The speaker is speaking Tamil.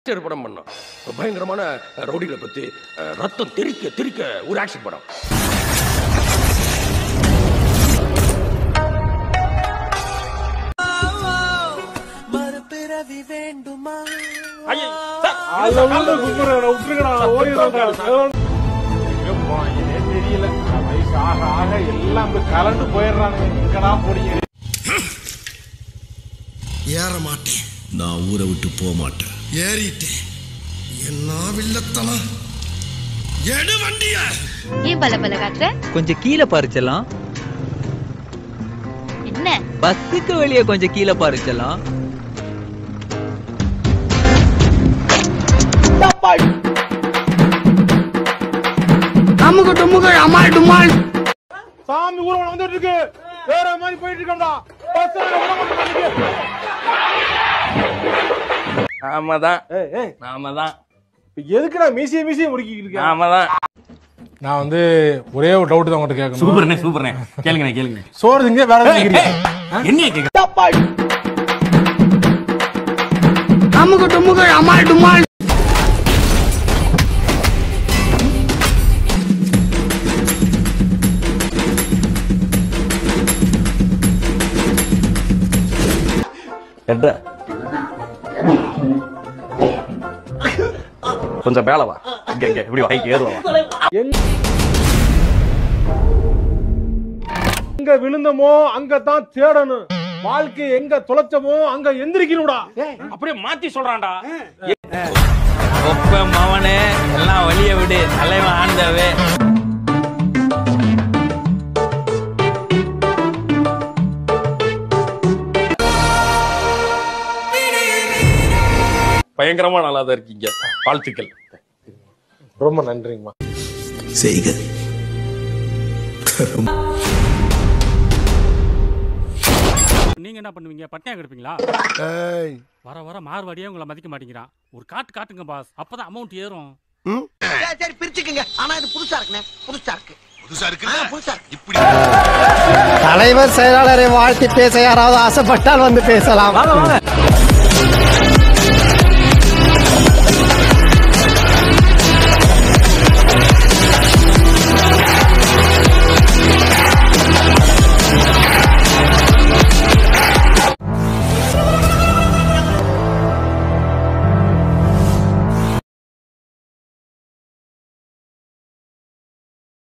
ஒரு படம் பண்ணோம் ஒரு பயங்கரமான ரவுடிகளை பத்தி அஹ், ரத்தம் தெறிக்க தெறிக்க ஒரு ஆக்ஷன் படம் ஐயே, சார், அதெல்லாம் கும்பிடுறேன் விட்டுருக்கா ஓடிடுறேன் போனே தெரியல வயசு ஆக ஆக எல்லாம் போய் கலந்து போயிடுறானுங்க எங்கடா போறீங்க ஏற மாட்டேன் நான் ஊரை விட்டு போக மாட்டேன் ஏறிட்டேன் என்ன வில்லத்தனம் எடு வண்டிய ஏன் பல பல காட்டுற கொஞ்சம் கீழே பறிச்சலாம் என்ன பஸ்ஸுக்கு வெளியே கொஞ்சம் கீழே பறிச்சலாம் சாமி ஊர்வலம் வந்துட்டு இருக்கு வேற மாதிரி போயிட்டு இருக்கோம்டா பஸ் நாம தான் ஏய் ஏய் நாம தான் எதுக்குடா மீசிய மீசிய முடிக்கிட்டு இருக்கேன் நாம தான் நான் வந்து ஒரே ஒரு டவுட் தான் உங்கள்கிட்ட கேட்கணும் சூப்பர்ண்ணே சூப்பர்ண்ணே கேளுங்கண்ணே கேளுங்க சோறு திங்க வேற எதுவும் கேக்குறீங்க என்ன கேக்குற என்ற கொஞ்சம் மேல வா இங்க இங்க இப்படி வா ஹைட் ஏறுவா எங்க விழுந்தமோ அங்கதான் தேடணும் வாழ்க்கை எங்க தொலைச்சமோ அங்க எந்திரிக்கணும்டா அப்படியே மாத்தி சொல்றான்டா ஒப்ப மவனே எல்லாம் வழிய விடு தலைவன் ஆண்டவே பயங்கரமா நல்லா தான் இருக்கீங்க வாழ்த்துக்கள் ரொம்ப நன்றிங்கம்மா செய்க நீங்க என்ன பண்ணுவீங்க பட்னியா கிடப்பீங்களா வர வர மார்வாடியே உங்களை மதிக்க மாட்டேங்கிறான் ஒரு காட்டு காட்டுங்க பாஸ் அப்பதான் அமௌண்ட் ஏறும் சரி பிரிச்சுக்குங்க ஆனா இது புதுசா இருக்குண்ணே புதுசா இருக்கு புதுசா இருக்கு ஆ, புதுசா இருக்கு இப்படி தலைவர் செயலாளரை வாழ்த்தி பேச யாராவது ஆசைப்பட்டால் வந்து பேசலாம்